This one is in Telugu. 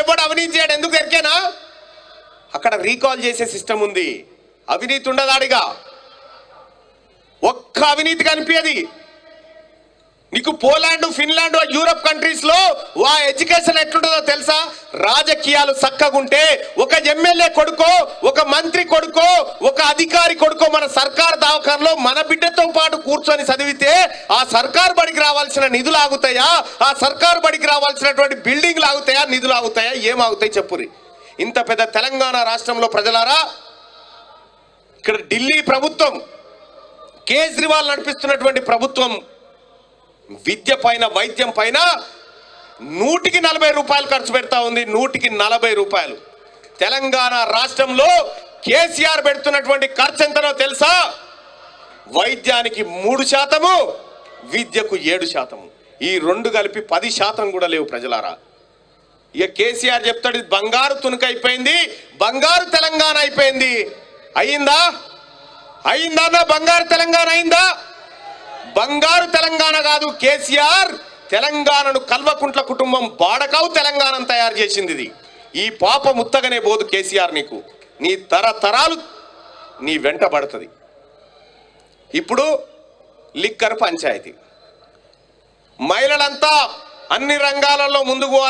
ఎవడు అవినీతి చేయడు ఎందుకు ఎరికేనా అక్కడ రీకాల్ చేసే సిస్టమ్ ఉంది అవినీతి ఉండదాడిగా ఒక్క అవినీతి కనిపించది నీకు పోలాండ్ ఫిన్లాండ్ యూరప్ కంట్రీస్ లో వా ఎడ్యుకేషన్ ఎట్లుంటుందో తెలుసా రాజకీయాలు చక్కగుంటే ఒక ఎమ్మెల్యే కొడుకో ఒక మంత్రి కొడుకో ఒక అధికారి కొడుకో మన సర్కార్ దవాఖానలో మన బిడ్డతో పాటు కూర్చొని చదివితే ఆ సర్కార్ బడికి రావాల్సిన నిధులు ఆగుతాయా ఆ సర్కార్ బడికి రావాల్సినటువంటి బిల్డింగ్లు ఆగుతాయా నిధులు ఆగుతాయా ఏమాగుతాయి చెప్పురి ఇంత పెద్ద తెలంగాణ రాష్ట్రంలో ప్రజలారా ఇక్కడ ఢిల్లీ ప్రభుత్వం కేజ్రీవాల్ నడిపిస్తున్నటువంటి ప్రభుత్వం విద్య పైన వైద్యం పైన నూటికి నలభై రూపాయలు ఖర్చు పెడతా ఉంది నూటికి నలభై రూపాయలు తెలంగాణ రాష్ట్రంలో కేసీఆర్ పెడుతున్నటువంటి ఖర్చు ఎంతనో తెలుసా వైద్యానికి మూడు శాతము విద్యకు ఏడు శాతము ఈ రెండు కలిపి పది శాతం కూడా లేవు ప్రజలారా ఇక కేసీఆర్ చెప్తాడు ఇది బంగారు తునుక అయిపోయింది బంగారు తెలంగాణ అయిపోయింది అయిందా అయిందా అన్న బంగారు తెలంగాణ అయిందా బంగారు తెలంగాణ కాదు కేసీఆర్ తెలంగాణను కల్వకుంట్ల కుటుంబం బాడకావు తెలంగాణను తయారు చేసింది ఇది ఈ పాప ముత్తగనే బోదు కేసీఆర్ నీకు నీ తరతరాలు నీ వెంట పడుతుంది ఇప్పుడు లిక్కర్ పంచాయతీ మహిళలంతా అన్ని రంగాలలో ముందుకు